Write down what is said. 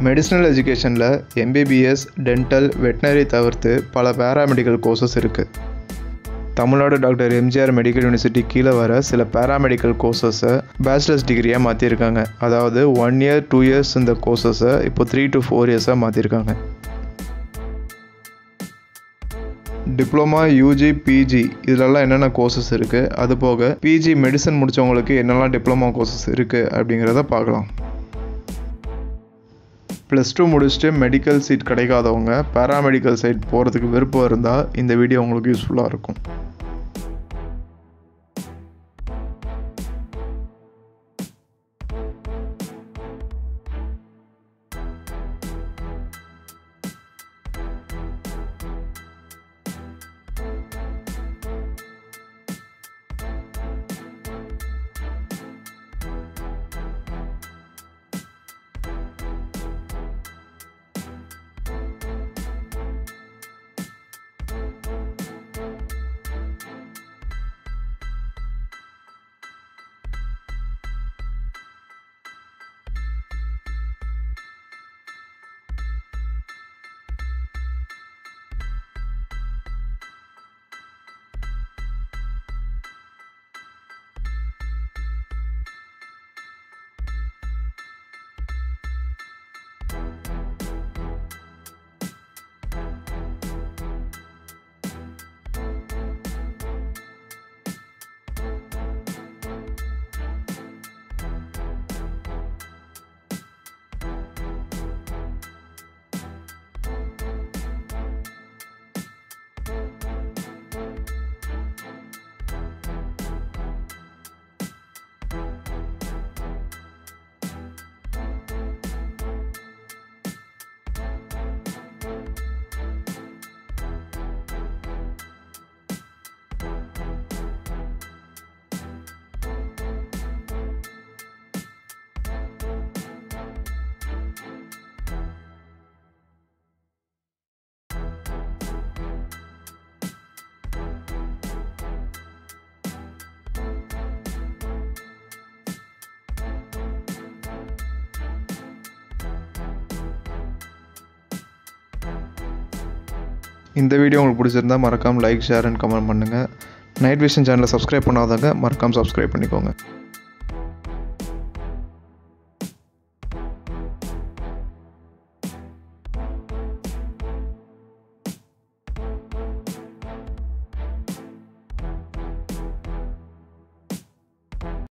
medicinal எஜுகேஷனில் MBBS dental veterinary தவிர்த்து பல பேராமெடிக்கல் கோர்சஸ் இருக்குது Tamil Nadu doctor MGR medical university கீழே வர சில பேராமெடிக்கல் கோர்சஸை பேச்சுலர்ஸ் டிகிரியாக மாற்றிருக்காங்க அதாவது ஒன் இயர் டூ இயர்ஸ் இந்த கோர்சஸை இப்போ த்ரீ டு ஃபோர் இயர்ஸாக மாற்றிருக்காங்க டிப்ளமா யூஜி பிஜி இதிலெல்லாம் என்னென்ன கோர்சஸ் இருக்குது அது போக பிஜி மெடிசன் முடித்தவங்களுக்கு என்னெல்லாம் டிப்ளமா கோர்சஸ் இருக்குது அப்படிங்கிறத பார்க்கலாம் ப்ளஸ் டூ முடிச்சுட்டு மெடிக்கல் சீட் கிடைக்காதவங்க பேராமெடிக்கல் சைட் போகிறதுக்கு விருப்பம் இருந்தால் இந்த வீடியோ உங்களுக்கு யூஸ்ஃபுல்லாக இருக்கும் இந்த வீடியோ உங்களுக்கு பிடிச்சிருந்தா மறக்காமல் லைக் ஷேர் அண்ட் கமெண்ட் பண்ணுங்கள் நைட் விஷன் சேனலை சப்ஸ்கிரைப் பண்ணாதவங்க மறக்காமல் சப்ஸ்கிரைப் பண்ணிக்கோங்க